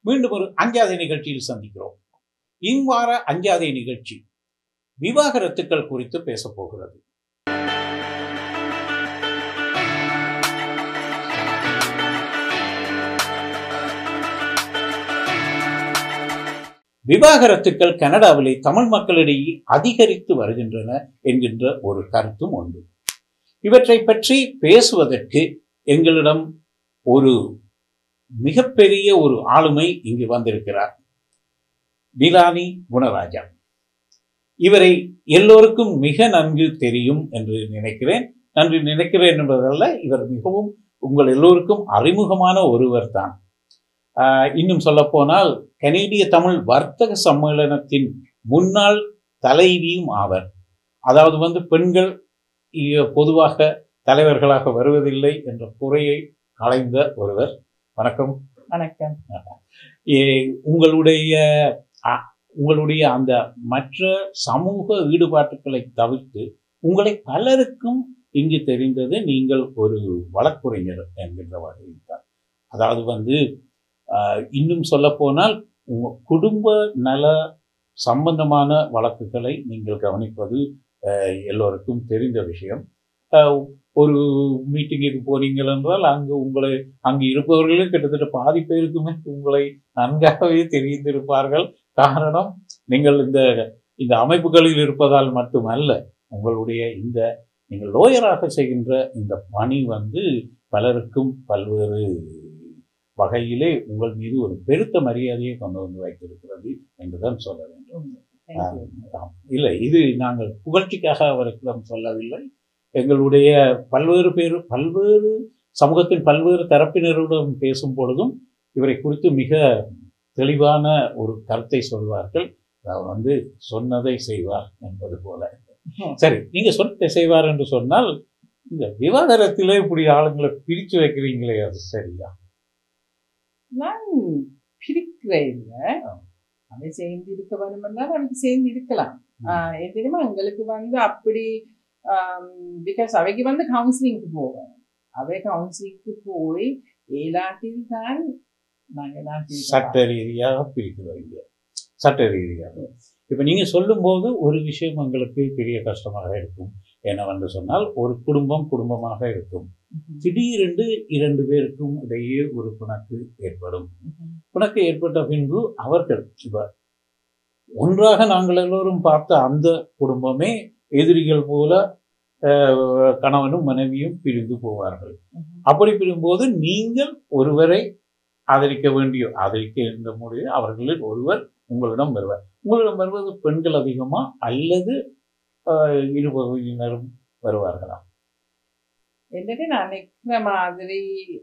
மீண்டும் ஒரு அஞ்சாதை நிகழ்ச்சியில் சந்திக்கிறோம் இவ்வார அஞ்சாதை நிகழ்ச்சி விவாகரத்துக்கள் குறித்து பேசப் போகிறது விவாகரத்துக்கள் கனடாவிலே தமிழ் மக்களிடையே அதிகரித்து வருகின்றன என்கின்ற ஒரு கருத்தும் உண்டு இவற்றை பற்றி பேசுவதற்கு எங்களிடம் ஒரு மிகப்பெரிய ஒரு ஆளுமை இங்கு வந்திருக்கிறார் நிலானி குணராஜா இவரை எல்லோருக்கும் மிக நன்கு தெரியும் என்று நினைக்கிறேன் நன்றி நினைக்கிறேன் என்பதல்ல இவர் மிகவும் உங்கள் எல்லோருக்கும் அறிமுகமான ஒருவர் தான் இன்னும் சொல்லப்போனால் கனேடிய தமிழ் வர்த்தக சம்மேளனத்தின் முன்னாள் தலைவியும் ஆவர் அதாவது வந்து பெண்கள் இ- பொதுவாக தலைவர்களாக வருவதில்லை என்ற குறையை களைந்த ஒருவர் வணக்கம் வணக்கம் ஏ- உங்களுடைய அ- உங்களுடைய அந்த மற்ற சமூக ஈடுபாட்டுகளை தவிர்த்து உங்களை பலருக்கும் இங்கு தெரிந்தது நீங்கள் ஒரு வழக்குரைஞர் என்கின்ற வகையில் தான் அதாவது வந்து ஆஹ், இன்னும் சொல்லப்போனால் உங்க குடும்ப நல சம்பந்தமான வழக்குகளை நீங்கள் கவனிப்பது ஆஹ், எல்லோருக்கும் தெரிந்த விஷயம் ஆஹ், ஒரு மீட்டிங்குக்கு போனீங்கள் என்றால் அங்கு உங்களை அங்கு இருப்பவர்களே கிட்டத்தட்ட பாதி பேருக்குமே உங்களை நன்காகவே தெரிந்திருப்பார்கள் காரணம் நீங்கள் இந்த இந்த அமைப்புகளில் இருப்பதால் மட்டுமல்ல உங்களுடைய இந்த நீங்கள் லோயராக செய்கின்ற இந்த பணி வந்து பலருக்கும் பல்வேறு வகையிலே உங்கள் மீது ஒரு பெருத்த மரியாதையை கொண்டு வந்து வைத்திருக்கிறது என்றுதான் சொல்ல வேண்டும் Thank you. ஆம். இல்லை இது நாங்கள் புகழ்ச்சிக்காக அவரிடம் சொல்லவில்லை எங்களுடைய பல்வேறு பேர் பல்வேறு சமூகத்தின் பல்வேறு தரப்பினருடன் பேசும் பொழுதும் இவரை குறித்து மிக தெளிவான ஒரு கருத்தை சொல்வார்கள் அவர் வந்து சொன்னதை செய்வார் என்பது போல சரி நீங்க சொன்னதை செய்வார் என்று சொன்னால் இந்த விவாகரத்திலே இப்படி ஆளுங்களை பிரிச்சு வைக்கிறீங்களே அது சரியா நான் பிரிக்கிறேன் இல்ல ஆ. அவை சேர்ந்து இருக்க வேணுமென்றால் அவைக்கு சேர்ந்து இருக்கலாம் ம். ஆஹ் ஏன் தெரியுமா எங்களுக்கு வந்து அப்படி பிகாஸ் அவைக்கு வந்து கவுன்சிலிங்க்கு போவேன் அவை கவுன்சிலிங்க்கு போய் ஏலாட்டில் தான் நாங்க நாட்டில் சட்ட ரீதியாக பிரிக்கிறீங்க சட்ட ரீதியாக இப்ப நீங்க சொல்லும்போது ஒரு விஷயம் எங்களுக்கு பெரிய கஷ்டமாக இருக்கும் என்னவென்று சொன்னால் ஒரு குடும்பம் குடும்பமாக இருக்கும் திடீரென்று இரண்டு பேருக்கும் இடையே ஒரு பிணக்கு ஏற்படும் பிணக்கு ஏற்பட்ட பின்பு அவர்கள் இப்ப ஒன்றாக நாங்கள் எல்லோரும் பார்த்த அந்த குடும்பமே எதிரிகள் போல அஹ், கணவனும் மனைவியும் பிரிந்து போவார்கள் அப்படி பிரியும்போது நீங்கள் ஒருவரை ஆதரிக்க வேண்டிய ஆதரிக்க இருந்த முடிவு அவர்களில் ஒருவர் உங்களிடம் வருவார் உங்களிடம் வருவது பெண்கள் அதிகமா அல்லது அஹ், இரு பகுதியினரும் வருவார்களா എന്നിട്ട് நான் நிக்கிற மாதிரி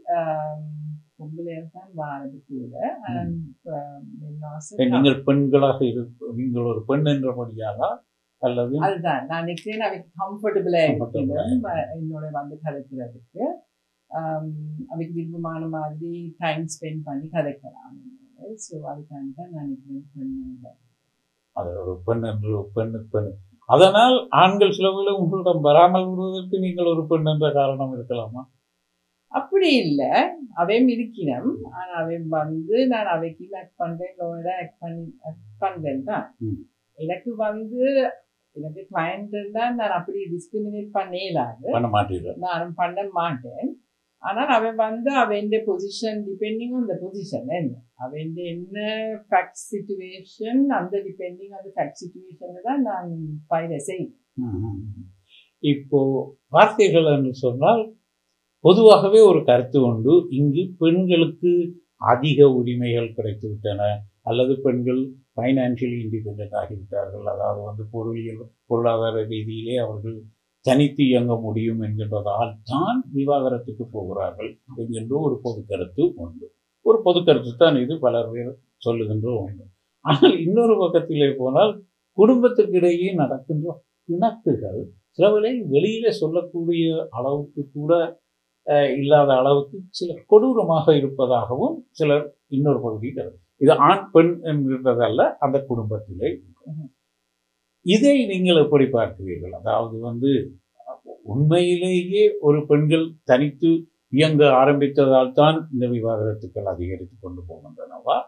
பொம்பளையர் தான் வாரது கூட ஆனா, ஆஹ், என் ஆசை நீங்கள் பெண்களாக இரு நீங்கள் ஒரு பெண் என்றபடியாலா அல்லது அதுதான் நான் நிக்கிறேன் அவைக்கு கம்ஃபர்டபுளா Comfortable ஆ இருக்கணும் அஹ் என்னோட வந்து கதைக்கிறதுக்கு ஆம், அவைக்கு விருப்பமான மாதிரி டைம் ஸ்பெண்ட் பண்ணி கதைக்கலாம் ஸோ அதுக்காக தான் நான் நிக்கிறேன் பெண்ணு அது ஒரு பெண் என்று பெண்ணு பெண் அதனால் ஆண்கள் சிலவுகளை உங்களிடம் வராமல் விடுவதற்கு நீங்கள் ஒரு பெண் என்ற காரணம் இருக்கலாமா அப்படி இல்ல அவையும் இருக்கணும் ஆனா அவையும் வந்து நான் அவைக்கு ஆக்ட் பண்றேன் லோயரா ஆக்ட் பண்ணி act பண்றேன் தான் ம். எனக்கு வந்து எனக்கு கிளைண்ட் தான் நான் அப்படி டிஸ்கிரிமினேட் பண்ணேலாது பண்ண மாட்டீர்கள் நானும் பண்ண மாட்டேன் ஆனால் அவன் வந்து அவன் position depending on the position என்ன அவன் என்ன ஃபேக்ட் சுச்சுவேஷன் அந்த depending on the fact situation தான் நான் ஃபைல செய்வேன் ம்ம். இப்போ வார்த்தைகள் என்று சொன்னால் பொதுவாகவே ஒரு கருத்து உண்டு இங்கு பெண்களுக்கு அதிக உரிமைகள் கிடைத்து விட்டன அல்லது பெண்கள் ஃபைனான்சியலி இண்டிபெண்ட் ஆகிவிட்டார்கள் அதாவது வந்து பொருளியல் பொருளாதார ரீதியிலே அவர்கள் தனித்து இயங்க முடியும் என்கின்றதால் தான் விவாகரத்துக்கு போகிறார்கள் என்கின்ற ஒரு பொது கருத்து உண்டு ஒரு பொது கருத்து தான் இது பலர் பேர் சொல்லுகின்ற ஒன்று ஆனால் இன்னொரு பக்கத்திலே போனால் குடும்பத்துக்கிடையே நடக்கின்ற பிணக்குகள் சிலவரை வெளியில சொல்லக்கூடிய அளவுக்கு கூட அஹ், இல்லாத அளவுக்கு சில கொடூரமாக இருப்பதாகவும் சிலர் இன்னொரு பகுதியில் கருது. இது ஆண் பெண் என்கிறதல்ல அந்த குடும்பத்திலே இருக்கும். இதை நீங்கள் எப்படி பார்க்கிறீர்கள் அதாவது வந்து உண்மையிலேயே ஒரு பெண்கள் தனித்து இயங்க ஆரம்பித்ததால் தான் இந்த விவாகரத்துக்கள் அதிகரித்து கொண்டு போகின்றனவா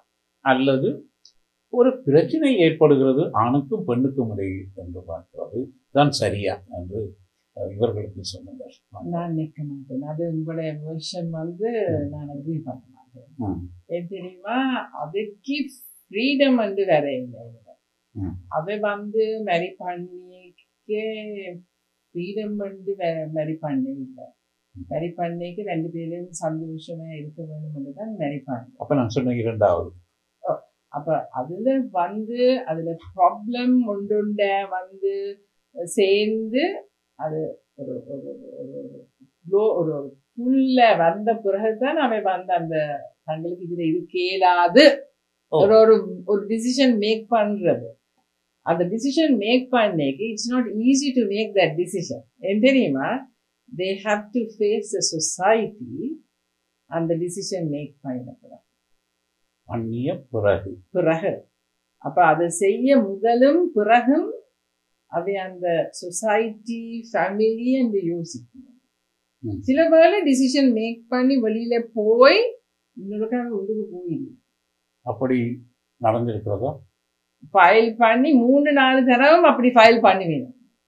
அல்லது ஒரு பிரச்சனை ஏற்படுகிறது ஆணுக்கும் பெண்ணுக்கும் இடையே என்று பார்க்கிறது தான் சரியா என்று அஹ், இவர்களுக்கு சொல்லுங்கள் நான் நிற்க மாட்டேன் அது உங்களுடைய வெர்ஷன் வந்து நான் அக்ரி பண்ண மாட்டேன் ம், ஏன் தெரியுமா அதுக்கு ஃப்ரீடம் வந்து வேற இல்லை இதுல. ம். அவ வந்து மேரி பண்ணிக்க ஃப்ரீடம் வந்து மேரி பண்ண இல்லை மேரி பண்ணிக்கு ரெண்டு பேரும் சந்தோஷமா இருக்க வேணும் தான் மேரி பண்ண அப்ப நான் சொன்ன இரண்டாவது அப்ப அதுல வந்து அதுல ப்ராப்ளம் ஒன்றுண்ட வந்து சேர்ந்து அது ஒரு ஒரு ஒரு ஒரு ஒரு ஒரு புல்ல வந்த பிறகுதான் அவன் வந்து அந்த தங்களுக்கு இதுல இருக்க இயலாது ஓ. ஒரு ஒரு ஒரு டிசிஷன் மேக் பண்றது அந்த டிசிஷன் மேக் பண்ணேக்கு it's not easy to make that decision ஏன் தெரியுமா they have to face the society அந்த டிசிஷன் மேக் பண்ண பண்ணிய பிறகு பிறகு அப்ப அதை செய்ய முதலும் பிறகும் அவை அந்த சொசைட்டி ஃபேமிலி என்று யோசிக்கணும் ம். சில வேளை டிசிஷன் மேக் பண்ணி வெளியில போய் இன்னொருக்காக உள்ளுக்கு போயிடும் அப்படி நடந்திருக்கிறதா ஃபைல் பண்ணி மூணு நாலு தடவை அப்படி ஃபைல் பண்ணுவேன்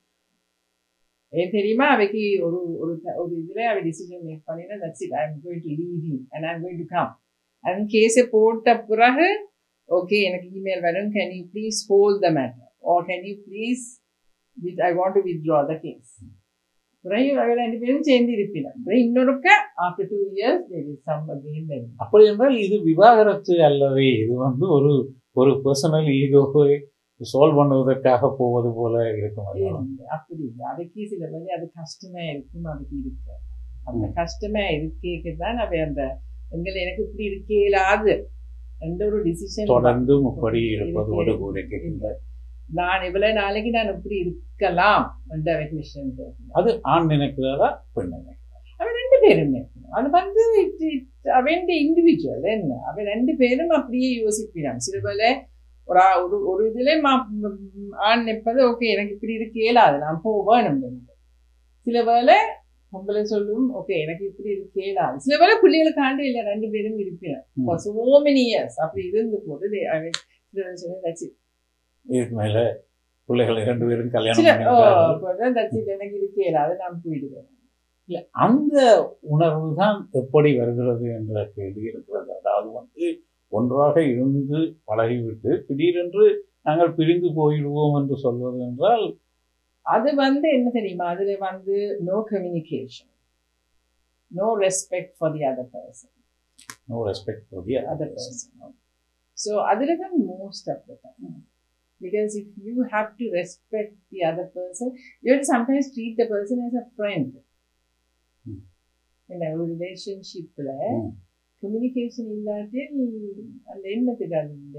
ஏன் தெரியுமா அவைக்கு ஒரு ஒரு த- ஒரு இதுல அவ டிசிஷன் மேக் பண்ணினா that's it I am going to leave him and I am going to come and கேஸை போட்ட பிறகு ஓகே எனக்கு இமெயில் வரும் can you please hold the matter or can you please with I want to withdraw the case பிறகு அவ ரெண்டு பேரும் சேர்ந்து இருப்பினர் பிறகு இன்னொருக்க after two years there is some again அப்படி என்றால் இது விவாகரத்து அல்லவே இது வந்து ஒரு ஒரு பர்சனல் ஈகோவை சால்வ் பண்ணுவதற்காக போவது போல இருக்கும் அல்லவா? இல்லை, அப்படி இல்லை அதுக்கு சில வேலை அது கஷ்டமா இருக்கும் அதுக்கு இருக்கு அந்த கஷ்டமா இருக்கேக்கு தான் அவ அந்த எங்களை எனக்கு இப்படி இருக்கே இல்லாது எந்த ஒரு டிசிஷன் தொடர்ந்தும் இப்படி இருப்பதோடு கூட கேட்கின்ற நான் இவ்வளவு நாளைக்கு நான் இப்படி இருக்கலாம் என்ற அவைக்கு விஷயம் கேட்கணும். அது ஆண் நினைக்கிறதா பெண் நினைக்கிறதா அவன் ரெண்டு பேரும் நினைக்கணும். அது வந்து it- it- அவன் இண்டிவிஜுவல் என்ன அவன் ரெண்டு பேரும் அப்படியே யோசிப்பினான் சில வேளை ஒரு ஆ- ஒரு ஒரு இதுல மா- ம், ஆண் நிற்பது ஓகே எனக்கு இப்படி இருக்கு இயலாது நான் போ வேணும் என்று. சில வேளை பொம்பளை சொல்லும் ஓகே எனக்கு இப்படி இருக்கு இயலாது சில வேளை பிள்ளைகளுக்காண்டு இல்லை ரெண்டு பேரும் இருப்பினர் ம். For so many years அப்படி இருந்த போது they- அவன் சில வேளை சொல்லி that's it. இதுக்கு மேல பிள்ளைகள் இரண்டு பேரும் கல்யாணம் சில ஓ பண்ணிவிட்டார்கள். அப்பதான் that's it. எனக்கு இருக்கு இயலாது நான் போயிடுவேன் இல்ல அந்த உணர்வு தான் எப்படி வருகிறது என்ற கேள்வி இருக்கிறது அதாவது வந்து ஒன்றாக இருந்து பழகிவிட்டு திடீரென்று நாங்கள் பிரிந்து போயிடுவோம் என்று சொல்வது என்றால் அது வந்து என்ன தெரியுமா அதுல வந்து no communication no respect for the other person no respect for the other person so அதில் தான் most of the time because if you have to respect the other person you have sometimes treat the person as a friend Hmm. என்ன ஒரு ரிலேஷன்ஷிப்பில் Hmm. Communication இல்லாட்டி அந்த எண்ணத்துக்கு அந்த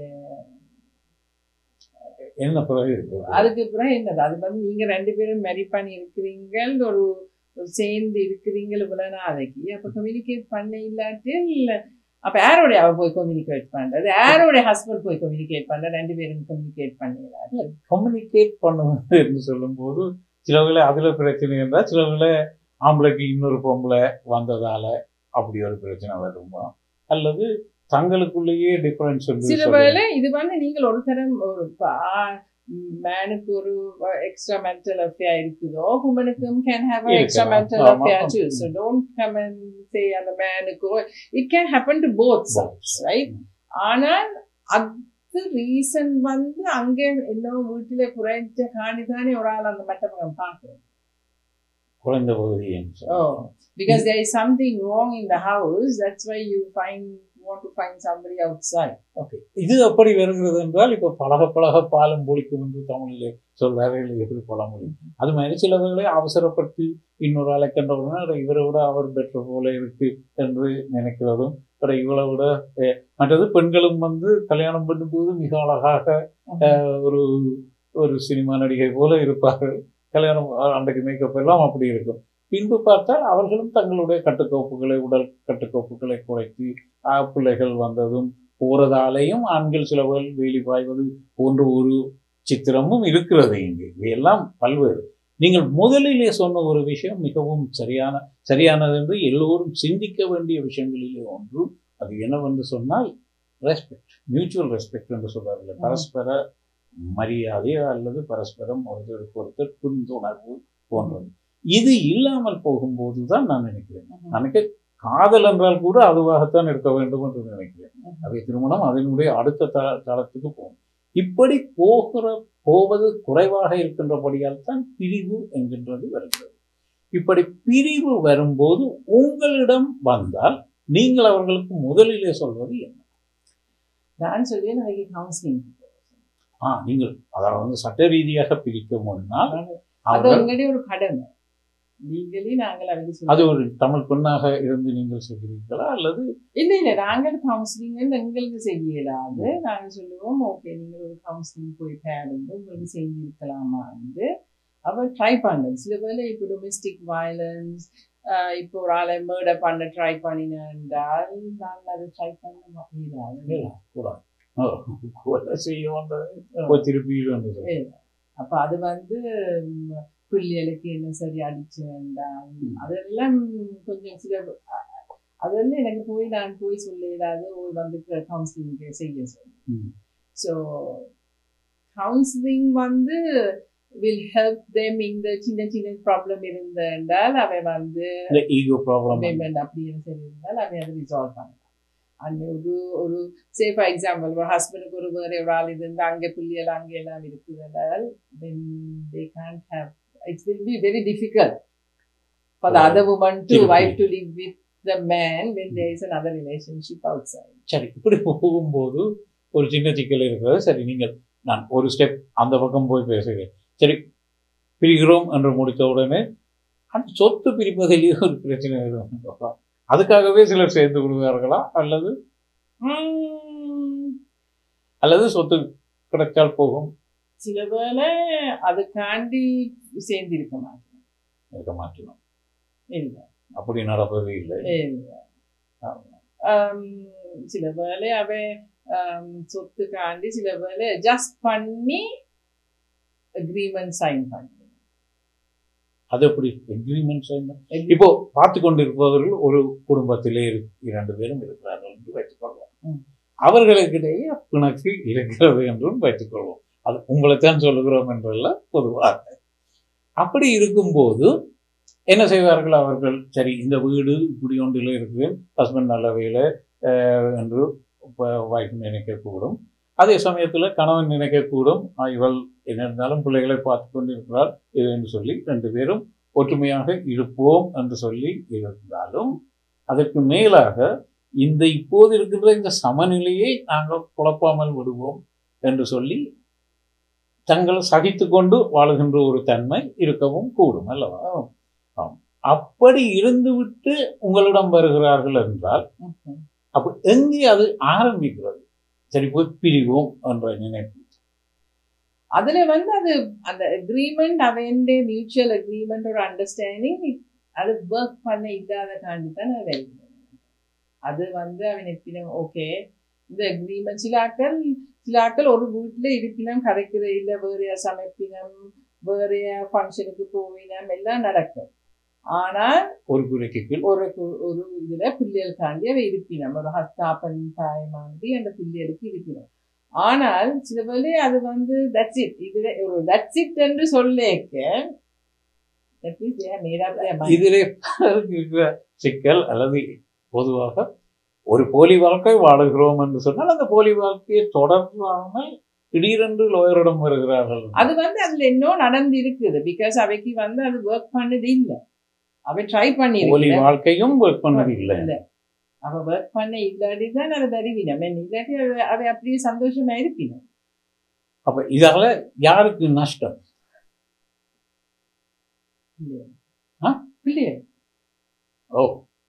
என்ன பிறகு இருக்கிறது? அதுக்கு அப்புறம் என்னது அது வந்து நீங்க ரெண்டு பேரும் மேரி பண்ணி இருக்கிறீங்க ஒரு ஒரு சேர்ந்து இருக்கிறீங்க இவ்வளவு நாளைக்கு அப்ப கம்யூனிகேட் பண்ண இல்லாட்டி இல்ல அப்ப யாரோட அவ போய் கம்யூனிகேட் பண்றது யாரோட ஹஸ்பண்ட் போய் கம்யூனிகேட் பண்ற ரெண்டு பேரும் கம்யூனிகேட் பண்ணல கம்யூனிகேட் பண்ணுவது என்று சொல்லும்போது சிலவங்கள அதுல பிரச்சனை என்றால் சிலவங்கள ஆம்பளைக்கு இன்னொரு பொம்பளை வந்ததால அப்படி ஒரு பிரச்சனை வருமா அல்லது தங்களுக்குள்ளேயே டிஃபரன்ஸ் வந்து சில சொல்லுங்க. வேளை இது வந்து நீங்கள் ஒரு தரம் ஒரு மேனுக்கு ஒரு எக்ஸ்ட்ரா மென்டல் அஃபேர் இருக்குதோ உமனுக்கும் கேன் ஹேவ் எக்ஸ்ட்ரா இருக்கலாம். மென்டல் ஆமா. Affair too so don't come and say அந்த மேனுக்கோ it can happen to both sides right ஆனால் அது ரீசன் வந்து அங்க இன்னும் வீட்டுல குறைஞ்ச காணி தானே ஒரு ஆள் அந்த மட்டப்பக்கம் பார்க்கணும் குறைந்த பகுதி என்று Oh, சொல்லுங்க. because there is something wrong in the house. That's why you find want to find somebody outside. Okay இது எப்படி வருகிறது என்றால் இப்போ பழக பழக பாலம் பொழிக்கும் என்று தமிழிலே சொல்வார்கள் எப்படி பழமொழி அது மாதிரி சிலவர்களை அவசரப்பட்டு இன்னொரு ஆளை கண்டவுடனே அட இவரை விட அவர் பெட்டர் போல இருக்கு என்று நினைக்கிறதும் அட இவளை விட அஹ், மற்றது பெண்களும் வந்து கல்யாணம் பண்ணும்போது மிக அழகாக அஹ், ஒரு ஒரு சினிமா நடிகை போல இருப்பார்கள் கல்யாணம் அஹ், அன்றைக்கு மேக்கப் எல்லாம் அப்படி இருக்கும் பின்பு பார்த்தால் அவர்களும் தங்களுடைய கட்டுக்கோப்புகளை உடல் கட்டுக்கோப்புகளை குறைத்து ஆஹ், பிள்ளைகள் வந்ததும் போறதாலேயும் ஆண்கள் சிலவர்கள் வேலி பாய்வது போன்ற ஒரு சித்திரமும் இருக்கிறது இங்கு இவையெல்லாம் பல்வேறு நீங்கள் முதலிலே சொன்ன ஒரு விஷயம் மிகவும் சரியான சரியானது என்று எல்லோரும் சிந்திக்க வேண்டிய விஷயங்களிலே ஒன்று அது என்னவென்று சொன்னால் ரெஸ்பெக்ட் மியூச்சுவல் ரெஸ்பெக்ட் என்று சொல்றார்கள் ம். பரஸ்பர மரியாதை அல்லது பரஸ்பரம் ஒருத்தருக்கு ஒருத்தர் புரிந்துணர்வு போன்றது இது இல்லாமல் போகும்போது தான் நான் நினைக்கிறேன் எனக்கு காதல் என்றால் கூட அதுவாகத்தான் இருக்க வேண்டும் என்று நினைக்கிறேன் அவை திருமணம் அதனுடைய அடுத்த த தளத்துக்கு போகும் இப்படி போகிற போவது குறைவாக இருக்கின்றபடியால் தான் பிரிவு என்கின்றது வருகிறது இப்படி பிரிவு வரும்போது உங்களிடம் வந்தால் நீங்கள் அவர்களுக்கு முதலிலே சொல்வது என்ன நான் சொல்வேன் அவைக்கு கவுன்சிலிங் ஆ நீங்கள் அதாவது வந்து சட்ட ரீதியாக பிரிக்க முன்னால் அது அவர்கள் எங்களுடைய ஒரு கடமை லீகலி நாங்கள் அவைக்கு அது சொல்லுவோம் ஒரு தமிழ் பெண்ணாக இருந்து நீங்கள் செய்கிறீர்களா அல்லது இல்ல இல்ல நாங்கள் கவுன்சிலிங் எங்களுக்கு செய்யலாது நாங்கள் சொல்லுவோம் ஓகே நீங்கள் ஒரு கவுன்சிலிங் போய் பாருங்க உங்களுக்கு செய்திருக்கலாமா வந்து அவ ட்ரை பண்ணது சில வேளை இப்போ டொமெஸ்டிக் வயலன்ஸ் இப்போ ஒரு ஆளை மர்டர் பண்ண ட்ரை பண்ணினால் நான் அதை ட்ரை பண்ண முடியாது கூடாது ஓ, கொலை செய்ய வந்ததை போய் திருப்பி என்று சொல்லி. அப்ப அது வந்து ம், பிள்ளைகளுக்கு என்ன சரி அடிச்சு வேண்டாம் அதெல்லாம் கொஞ்சம் சில அதெல்லாம் எனக்கு போய் நான் போய் சொல்ல ஏதாவது ஒரு வந்து கவுன்சிலிங் செய்ய சொல்லி ம். ஸோ கவுன்சிலிங் வந்து வில் ஹெல்ப் தெம் இந்த சின்ன சின்ன ப்ராப்ளம் இருந்தால் அவன் வந்து இந்த ஈகோ ப்ராப்ளம் பேமெண்ட் அப்படின்னு சொல்லியிருந்தால் அவன் அதை ரிசால்வ் பண்ணலாம் அந்த ஒரு ஒரு சே ஃபார் எக்ஸாம்பிள் ஒரு ஹஸ்பண்டுக்கு ஒரு வேற ஒரு ஆள் இருந்து அங்கே பிள்ளைகள் அங்கே எல்லாம் இருக்குதுனால் தென் தே can't have it will be very difficult for the Right. other woman to திருப்பி. wife to live with the man when there is another relationship outside சரி இப்படி போகும்போது ஒரு சின்ன சிக்கல் இருக்கிறது சரி நீங்கள் நான் ஒரு ஸ்டெப் அந்த பக்கம் போய் பேசுகிறேன் சரி பிரிகிறோம் என்று முடித்த உடனே அந்த சொத்து பிரிப்பதிலேயே ஒரு பிரச்சனை வரும் அதுக்காகவே சிலர் சேர்ந்து விடுவார்களா அல்லது உம், அல்லது சொத்து கிடைச்சால் போகும் சில வேளை அதுக்காண்டி சேர்ந்திருக்க மாட்டேன் இருக்க மாட்டோம் இல்லை அப்படி நடப்பது இல்லை இல்ல. ஆம், சில வேளை அவன் ஆம், சொத்துக்காண்டி சில வேளை அட்ஜஸ்ட் பண்ணி அக்ரிமெண்ட் சைன் பண்ணி அது எப்படி எக்ரிமெண்ட் இப்போ பார்த்து கொண்டிருப்பவர்கள் ஒரு குடும்பத்திலே இரு- இரண்டு பேரும் இருக்கிறார்கள் என்று வைத்துக்கொள்வோம் ம். அவர்களுக்கிடையே பிணக்கு இருக்கிறது என்றும் வைத்துக்கொள்வோம் அது உங்களைத்தான் சொல்லுகிறோம் என்றல்ல பொதுவாக அப்படி இருக்கும்போது என்ன செய்வார்கள் அவர்கள் சரி இந்த வீடு இப்படி ஒன்றில் இருக்குது ஹஸ்பண்ட் நல்ல வேலை அஹ், என்று வைஃப் நினைக்கக்கூடும் அதே சமயத்தில் கணவன் நினைக்கக்கூடும் "ஆ, இவள் என்ன இருந்தாலும் பிள்ளைகளை பார்த்து கொண்டிருக்கிறாள் இது என்று சொல்லி ரெண்டு பேரும் ஒற்றுமையாக இருப்போம் என்று சொல்லி இருந்தாலும் அதற்கு மேலாக இந்த இப்போது இருக்கின்ற இந்த சமநிலையை நாங்கள் குழப்பாமல் விடுவோம் என்று சொல்லி தங்களை சகித்து கொண்டு வாழுகின்ற ஒரு தன்மை இருக்கவும் கூடும் அல்லவா ஆம். அப்படி இருந்துவிட்டு உங்களிடம் வருகிறார்கள் என்றால் ம்ஹும். அப்ப எங்கே அது ஆரம்பிக்கிறது சரி போய் பிரிவோம் என்ற நினைப்பு அதுல வந்து அது அந்த அக்ரிமெண்ட் அவன் மியூச்சுவல் அக்ரிமெண்ட் ஒரு அண்டர்ஸ்டாண்டிங் அது ஒர்க் பண்ண இல்லாத காண்டி தான் அது வெளியே அது வந்து அவன் எப்பினும் ஓகே இந்த அக்ரிமெண்ட் சிலாக்கள் சிலாக்கள் ஒரு வீட்டுல இருப்பினம் கதைக்கிற இல்ல வேறைய சமைப்பினம் வேறைய ஃபங்க்ஷனுக்கு போவினம் எல்லாம் நடக்கும் ஆனால் ஒரு குறைக்கு கீழ் ஒரு கு- ஒரு இதுல பிள்ளைகளுக்காண்டி அவ இருப்பினம் ஒரு ஹஸ்தாப்பன் தாய் மாதிரி அந்த பிள்ளைகளுக்கு இருப்பினம் ஆனால் சில வேளை அது வந்து தட்ஸ் இட் இதுல ஒரு தட்ஸ் இட் என்று சொல்லேக்க that means they have made up their mind. இதிலே இருக்கிற சிக்கல் அல்லது பொதுவாக ஒரு போலி வாழ்க்கை வாழுகிறோம் என்று சொன்னால் அந்த போலி வாழ்க்கையை தொடராமல் திடீரென்று லோயரிடம் வருகிறார்கள் அது வந்து அதுல இன்னும் நடந்து இருக்குது பிகாஸ் அவைக்கு வந்து அது ஒர்க் பண்ணது இல்ல அவ ட்ரை பண்ணி போலி வாழ்க்கையும் ஒர்க் பண்ணது இல்லை இல்ல அவ ஒர்க் பண்ண இல்லாட்டி தான் அதை வருவினம் இல்லாட்டி அவ அவ அப்படியே சந்தோஷமா இருப்பினம் அப்ப இதால யாருக்கு நஷ்டம் ஆ? பிள்ளைகள் ஓ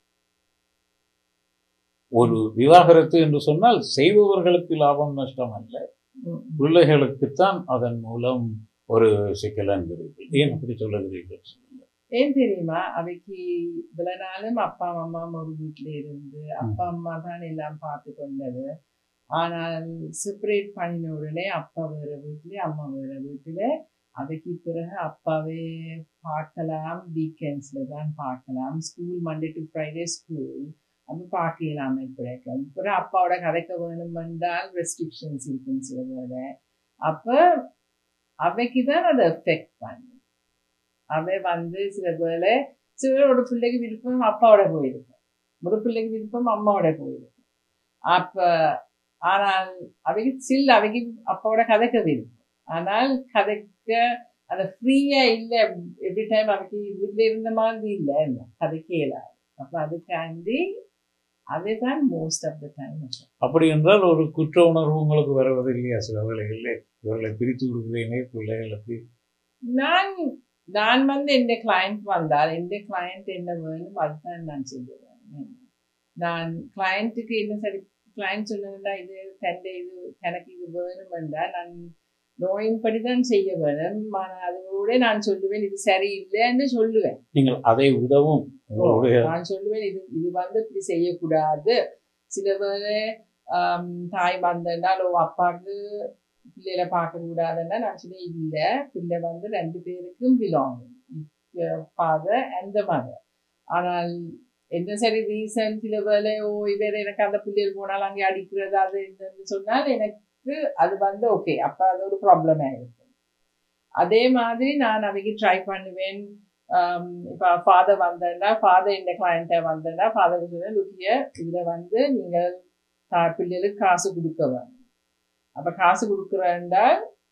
ஒரு விவாகரத்து என்று சொன்னால் செய்பவர்களுக்கு லாபம் நஷ்டம் அல்ல ம். பிள்ளைகளுக்குத்தான் அதன் மூலம் ஒரு சிக்கல் என்கிறீர்கள் ஏன் அப்படி சொல்லுகிறீர்கள் சொல்லுங்க. ஏன் தெரியுமா அவைக்கு இவ்வளவு நாளும் அப்பா அம்மா ஒரு வீட்டுல இருந்து அப்பா அம்மா தான் எல்லாம் பார்த்து கொண்டது ஆனால் செப்பரேட் பண்ணின உடனே அப்பா வேற வீட்டுல அம்மா வேற வீட்டுல அதுக்கு பிறகு அப்பாவே பார்க்கலாம் வீக்கெண்ட்ஸ்ல தான் பார்க்கலாம் school Monday to Friday school அப்ப பார்க்கலாம் பிழைக்கும் அப்புறம் அப்பாவோட கதைக்க வேணும் என்றால் ரெஸ்ட்ரிக்ஷன்ஸ் இருக்கும் சில வேலை அப்ப அவைக்கு தான் அதை எஃபெக்ட் பண்ணும் அவை வந்து சில வேலை சில ஒரு பிள்ளைக்கு விருப்பம் அப்பாவோட போயிருக்கும் ஒரு பிள்ளைக்கு விருப்பம் அம்மாவோட போயிருக்கும் அப்ப ஆனால் அவைக்கு சில் அவைக்கு அப்பாவோட கதைக்க விருப்பம் ஆனால் கதைக்க அந்த ஃப்ரீயா இல்ல எவ்ரி டைம் அவைக்கு வீட்டுல இருந்த மாதிரி இல்ல கதைக்க இயலாது அப்ப அதுக்காண்டி அதுதான் மோஸ்ட் ஆஃப் த டைம் அப்படி என்றால் ஒரு குற்ற உணர்வு உங்களுக்கு வருவது இல்லையா சில வேளைகளில் இவர்களை பிரித்து கொடுக்குறேனே பிள்ளைகளுக்கு நான் நான் வந்து எந்த கிளைண்ட் வந்தால் எந்த கிளைண்ட் என்ன வேணும் அதுதான் நான் சொல்லுவேன் நான் கிளைண்ட்டுக்கு என்ன சரி கிளைண்ட் சொன்னதுன்னா இது தண்டை இது எனக்கு இது வேணும் என்றால் நான் நோயின்படி தான் செய்ய வேணும் ஆனால் அதோட நான் சொல்லுவேன் இது சரியில்லைன்னு சொல்லுவேன் நீங்கள் அதை விடவும் உங்களுடைய நான் சொல்லுவேன் இது இது வந்து இப்படி செய்யக்கூடாது சில வேளை ஆம், தாய் வந்தால் ஓ அப்பாவுக்கு பிள்ளைகளை பார்க்க கூடாதுன்னா நான் சொன்னேன் இல்லை பிள்ளை வந்து ரெண்டு பேருக்கும் பிலாங் ஃபாதர் அண்ட் மதர் ஆனால் என்ன சரி ரீசன் சில வேலை ஓ இவர் எனக்கு அந்த பிள்ளைகள் போனால் அங்கே அடிக்கிறது அது இதுன்னு சொன்னால் எனக்கு அது வந்து ஓகே அப்போ அது ஒரு ப்ராப்ளம் ஆயிருக்கும் அதே மாதிரி நான் அவைக்கு ட்ரை பண்ணுவேன் ஆம், இப்ப ஃபாதர் வந்தேன்னா ஃபாதர் இந்த கிளைண்ட்டை வந்தேன்னா ஃபாதர் சொன்ன லுக்கிய இதுல வந்து நீங்க தா- பிள்ளைகளுக்கு காசு கொடுக்க வேணும் அப்ப காசு கொடுக்குறேன்டா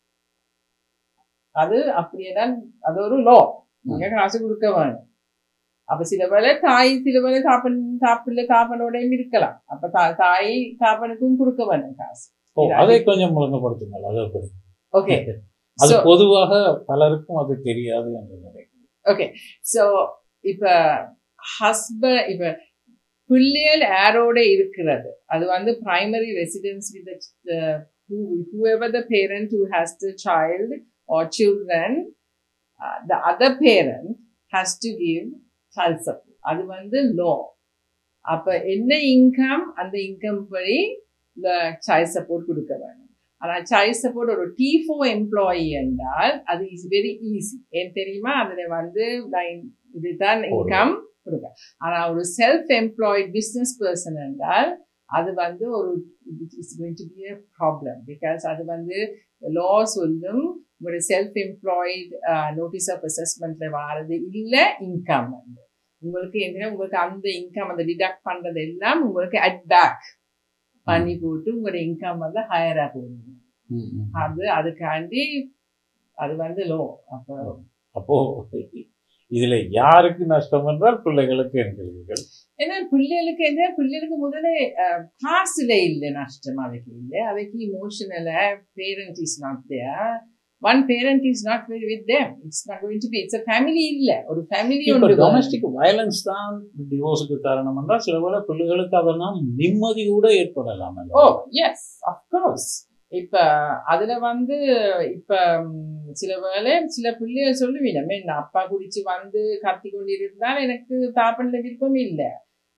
அது அப்படியேனா அது ஒரு லோ நீங்க காசு கொடுக்க வேணும் அப்ப சில வேளை தாய் சில வேளை தாப்பன் தாப்பிள்ள தாப்பனோடையும் இருக்கலாம் அப்ப தா- தாய் தாப்பனுக்கும் கொடுக்க வேணும் காசு ஓ, அதை கொஞ்சம் முழங்கப்படுத்துங்கள் அது அப்படி ஓகே அது So- பொதுவாக பலருக்கும் அது தெரியாது என்று நினைக்கிறேன் ஸோ இப்ப ஹஸ்பண்ட் இப்ப பிள்ளைகள் யாரோட இருக்கிறது அது வந்து primary residence with whoever the parent who has the child or children uh, the other parent has to give child support அது வந்து law அப்ப என்ன இன்கம் அந்த இன்கம் படி சைல்ட் சப்போர்ட் கொடுக்க வேணும் ஆனா சைல்ட் சப்போர்ட் ஒரு டி ஃபோர் எம்ப்ளாயி என்றால் அது இஸ் வெரி ஈஸி ஏன் தெரியுமா அதுல வந்து நான் இதுதான் இன்கம் கொடுக்க ஆனா ஒரு செல்ஃப் எம்ப்ளாய்ட் பிசினஸ் பர்சன் என்றால் அது வந்து ஒரு it's going to be a problem because அது வந்து லா சொல்லும் ஒரு செல்ஃப் எம்ப்ளாய்டு நோட்டீஸ் ஆஃப் அசஸ்மெண்ட்ல வாரது இல்லை இன்கம் வந்து உங்களுக்கு என்ன உங்களுக்கு அந்த இன்கம் அந்த டிடக்ட் பண்றது எல்லாம் உங்களுக்கு அட் பேக் பண்ணி போட்டு உங்களோட இன்கம் வந்து ஹையரா போடுங்க ம், ம். அது அதுக்காண்டி அது வந்து லோ அப்போ அப்போ இதுல யாருக்கு நஷ்டம் என்றால் பிள்ளைகளுக்கு என்கிறீர்கள் ஏன்னா பிள்ளைகளுக்கு என்ன பிள்ளைகளுக்கு முதல்ல அஹ், காசுல இல்லை நஷ்டம் அவைக்கு இல்லை அவைக்கு இமோஷனல parent is not there one parent is not with them it's not going to be it's family இல்ல ஒரு ஃபேமிலி இப்ப ஒன்று டொமஸ்டிக் வயலன்ஸ் தான் டிவோர்ஸுக்கு காரணம் என்றால் சில வேளை பிள்ளைகளுக்கு அதனால் நிம்மதி கூட ஏற்படலாம் ஓ எஸ் அஃப்கோர்ஸ் இப்ப அதுல வந்து இப்ப ம், சில வேளை சில பிள்ளைகள் சொல்லுவீங்க நான் அப்பா குடிச்சு வந்து கத்தி கொண்டிருந்தால் எனக்கு தாப்பன்ல விருப்பம் இல்லை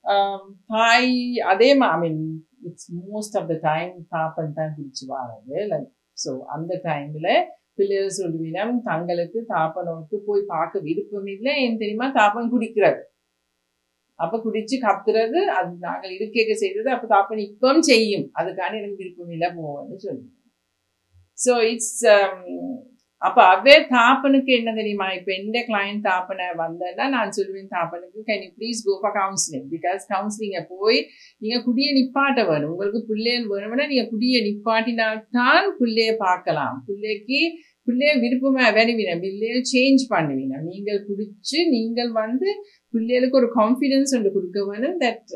தாய் அதே I mean it's most of the time தாப்பன் தான் குடிச்சு வாரது லைக் ஸோ அந்த டைம்ல பிள்ளைகள் சொல்லுவீங்க தங்களுக்கு தாப்பனோருக்கு போய் பார்க்க விருப்பம் இல்லை ஏன் தெரியுமா தாப்பன் குடிக்கிறது அப்ப குடிச்சு கத்துறது அது நாங்கள் இருக்கைக்கு செய்தது அப்ப தாப்பன் இப்பவும் செய்யும் அதுக்கான எனக்கு விருப்பம் இல்லை போவேன்னு சொல்லுவேன் ஸோ இட்ஸ் அப்ப அவே தாப்பனுக்கு என்ன தெரியுமா இப்ப எந்த கிளைண்ட் தாப்பனை வந்தேன்னா நான் சொல்லுவேன் தாப்பனுக்கு can you please go for counselling because கவுன்சிலிங்க போய் நீங்க குடியை நிப்பாட்ட வேணும் உங்களுக்கு பிள்ளைகள் வேணும்னா நீங்க குடியை நிப்பாட்டினால்தான் பிள்ளைய பார்க்கலாம் பிள்ளைக்கு பிள்ளைய விருப்பமா வேணுவீங்க பிள்ளைய சேஞ்ச் பண்ணுவீங்க நீங்கள் குடிச்சு நீங்கள் வந்து பிள்ளைகளுக்கு ஒரு கான்ஃபிடென்ஸ் ஒன்று கொடுக்க வேணும் தட்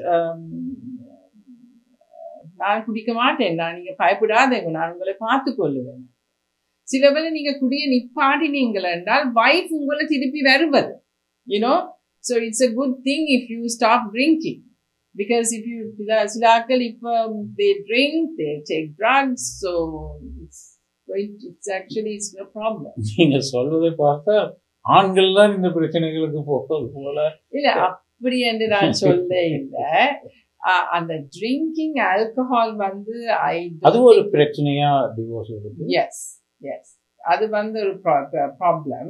நான் குடிக்க மாட்டேன் நான் நீங்க பயப்படாதீங்க நான் உங்களை பார்த்து கொள்ளுவேன் சில வேளை நீங்க குடிய நிப்பாட்டினீங்கள் என்றால் வைஃப் உங்களை திருப்பி வருவது you know so it's a good thing if you stop drinking because if you சில ஆட்கள் இப்போ they drink they take drugs so it's it's actually it's no problem நீங்க சொல்வதை பார்த்தா ஆண்கள் தான் இந்த பிரச்சனைகளுக்கு போவது போல இல்ல அப்படி என்று நான் சொல்ல இல்லை அஹ் அந்த ட்ரிங்கிங் ஆல்கஹால் வந்து ஐ அது ஒரு பிரச்சனையா டிவோர்ஸ் இருக்கு எஸ் எஸ் அது வந்து ஒரு ப்ராப்ளம்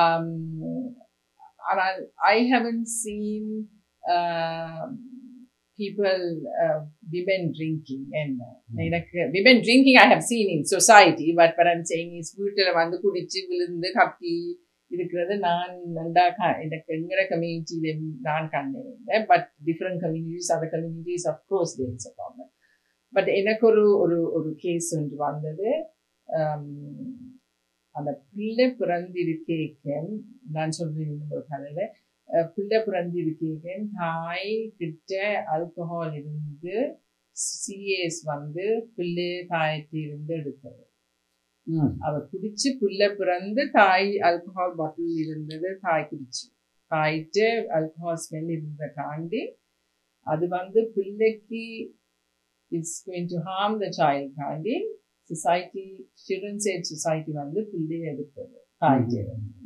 ஆனால் I haven't seen people uh, women drinking and uh, எனக்கு women drinking I have seen in society but what I'm saying is வீட்டுல வந்து குடிச்சு விழுந்து கப்பி இருக்கிறது நான் நண்டா கா- எனக்கு எங்கிற கம்யூனிட்டியில நான் கண்டேன் but different communities other communities of course there's problem but எனக்கு ஒரு ஒரு ஒரு கேஸ் ஒன்று வந்தது um, அந்த பிள்ளை பிறந்திருக்கேன் நான் சொல்றேன் இன்னும் ஒரு கதையில அஹ் பிள்ளை பிறந்திருக்கேன் தாய் கிட்ட ஆல்கஹால் இருந்து சிஏஎஸ் வந்து பிள்ளை தாயத்தை இருந்து எடுத்தது ம். அவ குடிச்சு பிள்ளை பிறந்து தாய் ஆல்கஹால் பாட்டில் இருந்தது தாய் குடிச்சு தாயிட்டு ஆல்கஹால் ஸ்மெல் இருந்த காண்டி அது வந்து பிள்ளைக்கு it's going to harm the child காண்டி சொசைட்டி சில்ட்ரன்ஸ் எய்ட் சொசைட்டி வந்து பிள்ளையை எடுத்தது தாய்க்கு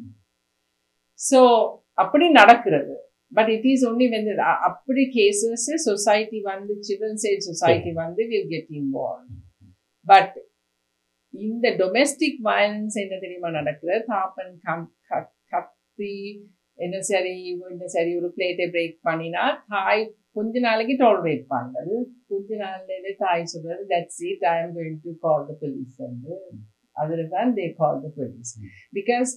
ஸோ அப்படி நடக்கிறது பட் இட் இஸ் ஒன்லி வந்து அப்படி கேசஸ் சொசைட்டி வந்து சில்ட்ரன்ஸ் எய்ட் சொசைட்டி வந்து வில் கெட் இன்வால்வ் பட் இந்த டொமெஸ்டிக் வயலன்ஸ் என்ன தெரியுமா நடக்கிறது தாப்பன் கம் க- கத்தி என்ன சரி என்ன சரி ஒரு பிளேட்டை பிரேக் பண்ணினா தாய் கொஞ்ச நாளைக்கு டாலரேட் பண்றது கொஞ்ச நாள்ல தாய் சொல்றது that's it I am going to call the police வந்து அதுல தான் தே கால் த போலீஸ் பிகாஸ்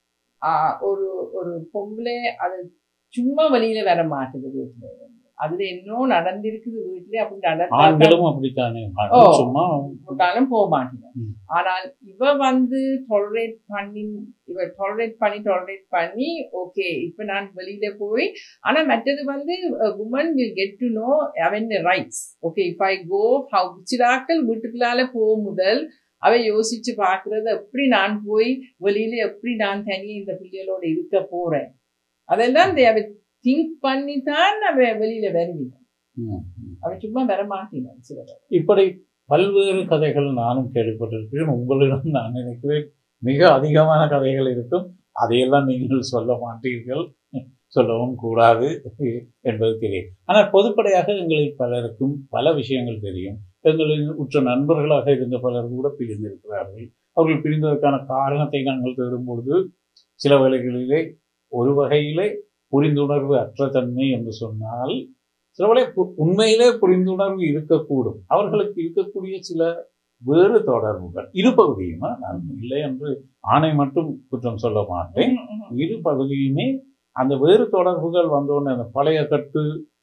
ஒரு ஒரு பொம்பளை அது சும்மா வெளியில வர மாட்டுது வீட்டுல இருந்து. அதுல இன்னும் நடந்திருக்குது வீட்டுல அப்படி நடந்தா ஆண்களும் அப்படித்தானே ஓ. சும்மா போட்டாலும் போக மாட்டேங்க ம். ஆனால் இவ வந்து டொலரேட் பண்ணி இவ டொலரேட் பண்ணி டொலரேட் பண்ணி ஓகே இப்ப நான் வெளியில போய் ஆனா மற்றது வந்து woman will get to know அவன் rights okay if I go how சிலாக்கள் வீட்டுக்குள்ளால போ முதல் அவ யோசிச்சு பாக்குறது எப்படி நான் போய் வெளியில எப்படி நான் தனியே இந்த பிள்ளைகளோட இருக்க போறேன் அதெல்லாம் அவ திங்க் பண்ணி தான் அவ வெளியில வருவீங்க ம். அவ சும்மா வர மாட்டேங்க சில பேர் இப்படி பல்வேறு கதைகள் நானும் கேள்விப்பட்டிருக்கிறேன் உங்களிடம் நான் நினைக்கிறேன் மிக அதிகமான கதைகள் இருக்கும் அதையெல்லாம் நீங்கள் சொல்ல மாட்டீர்கள் சொல்லவும் கூடாது என்பது தெரியும் ஆனால் பொதுப்படையாக எங்களில் பலருக்கும் பல விஷயங்கள் தெரியும் எங்களின் உற்ற நண்பர்களாக இருந்த பலர் கூட பிரிந்திருக்கிறார்கள் அவர்கள் பிரிந்ததற்கான காரணத்தை நாங்கள் தேடும்பொழுது சில வேளைகளிலே ஒரு வகையிலே புரிந்துணர்வு அற்ற தன்மை என்று சொன்னால் சில வேளை பு- உண்மையிலே புரிந்துணர்வு இருக்கக்கூடும் அவர்களுக்கு இருக்கக்கூடிய சில வேறு தொடர்புகள் இரு பகுதியுமா நான் இல்லை என்று ஆணை மட்டும் குற்றம் சொல்ல மாட்டேன் இரு பகுதியுமே அந்த வேறு தொடர்புகள் வந்தோடனே அந்த பழைய கட்டு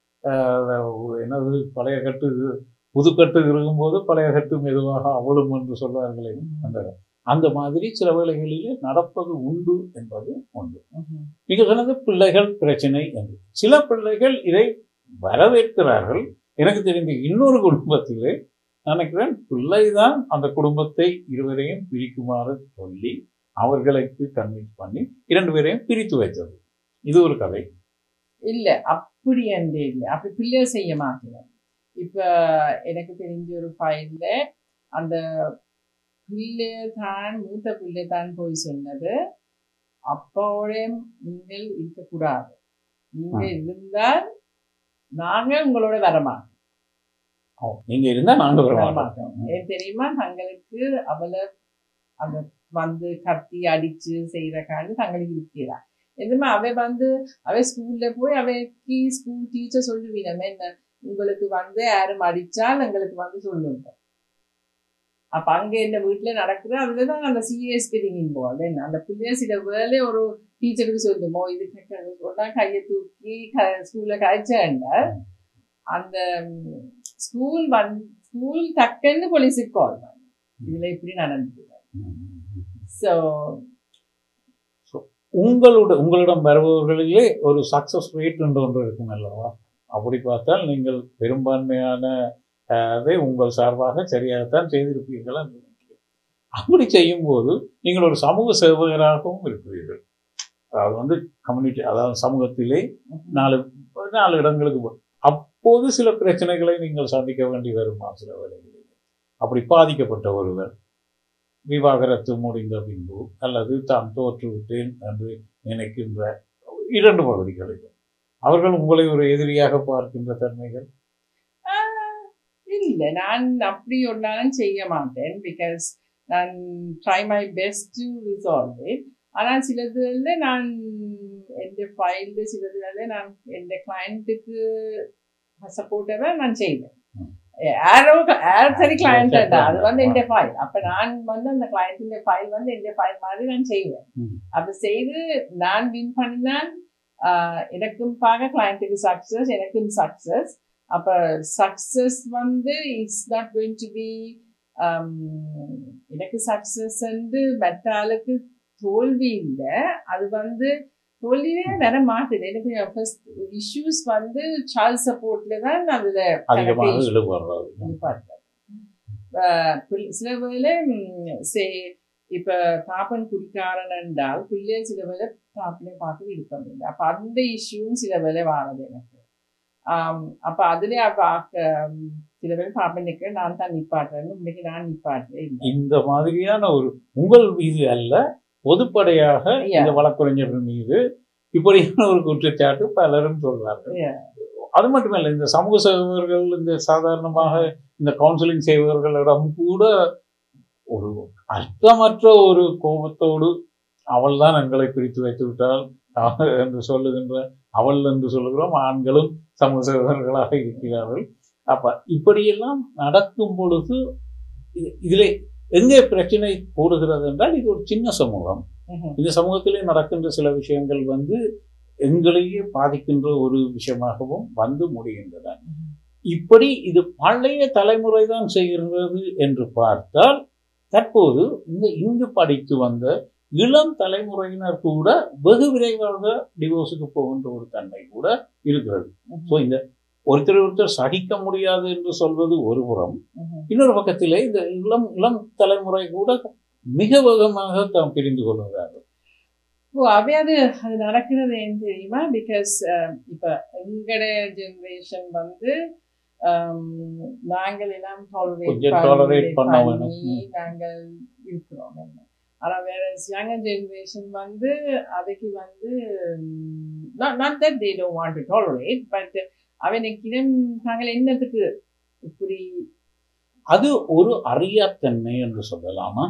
ஆஹ், என்னது பழைய கட்டு புதுக்கட்டு இருக்கும்போது பழைய கட்டு மெதுவாக அவளும் என்று சொல்வார்களே அந்த அந்த மாதிரி சில வேளைகளிலே நடப்பது உண்டு என்பது உண்டு நீங்கள் சொன்னது பிள்ளைகள் பிரச்சனை என்று சில பிள்ளைகள் இதை வரவேற்கிறார்கள் எனக்கு தெரிந்த இன்னொரு குடும்பத்திலே நினைக்கிறேன் பிள்ளைதான் அந்த குடும்பத்தை இருவரையும் பிரிக்குமாறு சொல்லி அவர்களுக்கு கன்வின்ஸ் பண்ணி இரண்டு பேரையும் பிரித்து வைத்தது இது ஒரு கதை இல்ல அப்படி அந்த இல்லை அப்படி பிள்ளைய செய்ய மாட்டேன் இப்ப எனக்கு தெரிஞ்ச ஒரு ஃபைல்ல அந்த பிள்ளைய தான் மூத்த பிள்ளை தான் போய் சொன்னது அப்பாவோட நீங்கள் இருக்கக்கூடாது நீங்க இருந்தால் நாங்க உங்களோட வரமாட்டோம் ஓ, நீங்க இருந்தா நாங்க வர மாட்டோம் வரமாட்டோம் ஏன் தெரியுமா தங்களுக்கு அவளை அந்த வந்து கத்தி அடிச்சு செய்யற காரணம் தங்களுக்கு இருக்கிறா எதுவுமே அவ வந்து அவ ஸ்கூல்ல போய் அவைக்கு ஸ்கூல் டீச்சர் சொல்லுவீங்க என்ன உங்களுக்கு வந்து யாரும் அடிச்சால் எங்களுக்கு வந்து சொல்லுங்க அப்ப அங்க என்ன வீட்டுல நடக்குது அதுலதான் அந்த சிஎஸ் கெட்டிங் இன்வால்வ் என்ன அந்த பிள்ளைய சில வேலை ஒரு டீச்சருக்கு சொல்லுமோ இது சொன்னா கையை தூக்கி ஸ்கூல்ல கழிச்சேன்ல அந்த ஸ்கூல் வந் ஸ்கூல் டக்குன்னு போலீஸுக்கு கால் பண்ணு இதுல இப்படி நடந்தது ஸோ உங்களோட உங்களிடம் வருபவர்களிலே ஒரு சக்சஸ் ரேட் என்று ஒன்று இருக்கும் அல்லவா அப்படி பார்த்தால் நீங்கள் பெரும்பான்மையான அஹ், அதை உங்கள் சார்பாக சரியாகத்தான் செய்திருப்பீர்கள் என்று நினைக்கிறேன் அப்படி செய்யும்போது நீங்கள் ஒரு சமூக சேவகராகவும் இருக்கிறீர்கள் அதாவது வந்து கம்யூனிட்டி அதாவது சமூகத்திலே நாலு நாலு இடங்களுக்கு போ- அப்போது சில பிரச்சனைகளை நீங்கள் சந்திக்க வேண்டி வருமா சில வேளைகளில் அப்படி பாதிக்கப்பட்ட ஒருவர் விவாகரத்து முடிந்த பின்பு அல்லது தான் தோற்றுவிட்டேன் என்று நினைக்கின்ற இரண்டு பகுதிகளில் அவர்கள் உங்களை ஒரு எதிரியாக பார்க்கின்ற தன்மைகள் இல்ல நான் அப்படி ஒன்னாலும் செய்ய மாட்டேன் பிகாஸ் நான் try my best to resolve it ஆனால் சிலதுல நான் எந்த ஃபைல்ல சிலதுல நான் எந்த கிளைண்ட்டுக்கு சப்போர்ட்டரை நான் செய்வேன் ம். யாரோ யார் சரி கிளையண்ட் சரி, அது வந்து சரி. என் ஃபைல் அப்ப நான் வந்து அந்த கிளையண்ட்டின் ஃபைல் வந்து என் ஃபைல் மாதிரி நான் செய்வேன் ம். அது செய்து நான் வின் பண்ணினால் ஆஹ், எனக்கும் பார்க்க கிளையண்ட்டுக்கு சக்சஸ் எனக்கும் சக்சஸ் அப்ப சக்சஸ் வந்து it's not going to be எனக்கு சக்சஸ் வந்து மற்ற ஆளுக்கு தோல்வி இல்லை அது வந்து தோல்வியே வர மாட்டுது எனக்கு ஃபர்ஸ்ட் இஷ்யூஸ் வந்து சைல்ட் சப்போர்ட்ல தான் அதுல அதிகமாக கணக்கு ஈடுபடுறது எதிர்பார்க்கிறேன். ஆஹ் பிள்- சில வேளை ம், சே இப்ப பாப்பன் குடிக்காரன் என்றால் பிள்ளைகள் சில வேளை பாப்பனை பார்த்து விருப்பம் இல்லை அப்ப அந்த இஷ்யூவும் சில வேளை வாழது எனக்கு ஆம், அப்ப அதுல அப்ப ஆக்க- ம், சில வேளை பாப்பன் நிக்க நான் தான் நிப்பாட்டுறேன் இன்னைக்கு நான் நிப்பாட்டுறேன் இல்லை இந்த மாதிரியான ஒரு உங்கள் மீது அல்ல பொதுப்படையாக இந்த வழக்கறிஞர்கள் மீது இப்படியான ஒரு குற்றச்சாட்டு பலரும் சொல்றார்கள் Yeah. அது மட்டுமல்ல இந்த சமூக சேவகர்கள் இந்த சாதாரணமாக இந்த கவுன்சிலிங் செய்பவர்களிடம் கூட ஒரு அர்த்தமற்ற ஒரு கோபத்தோடு அவள் தான் எங்களை பிரித்து வைத்து விட்டால் அவள் என்று சொல்லுகின்ற அவள் என்று சொல்லுகிறோம் ஆண்களும் சமூக சேவகர்களாக இருக்கிறார்கள் அப்ப இப்படியெல்லாம் நடக்கும் பொழுது இது- இதிலே எங்கே பிரச்சனை கூடுகிறது என்றால் இது ஒரு சின்ன சமூகம் ம்ஹும். இந்த சமூகத்திலே நடக்கின்ற சில விஷயங்கள் வந்து எங்களையே பாதிக்கின்ற ஒரு விஷயமாகவும் வந்து முடிகின்றன இப்படி இது பழைய தலைமுறை தான் செய்கிறது என்று பார்த்தால் தற்போது இந்த இங்கு படித்து வந்த இளம் தலைமுறையினர் கூட வெகு விரைவாக டிவோர்ஸுக்கு போகின்ற ஒரு தன்மை கூட இருக்கிறது ஸோ இந்த ஒருத்தர் ஒருத்தர் சகிக்க முடியாது என்று சொல்வது ஒரு புறம் ம்ஹும். இன்னொரு பக்கத்திலே இந்த இளம் இளம் தலைமுறை கூட மிக வேகமாக தாம் பிரிந்து கொள்கிறார்கள் ஓ அவை அது அது நடக்கிறது ஏன் தெரியுமா பிகாஸ் இப்ப எங்கட ஜெனரேஷன் வந்து ஆம், நாங்கள் எல்லாம் கொஞ்சம் tolerate டாலரேட் பண்ண பண்ணி வேணும். ம். நாங்கள் இருக்கிறோம் என்ன ஆனா வேற யங்கர் ஜெனரேஷன் வந்து அவைக்கு வந்து not that they don't want to tolerate but அவனுக்கு நாங்கள் என்னத்துக்கு இப்படி அது ஒரு அறியாத்தன்மை என்று சொல்லலாமா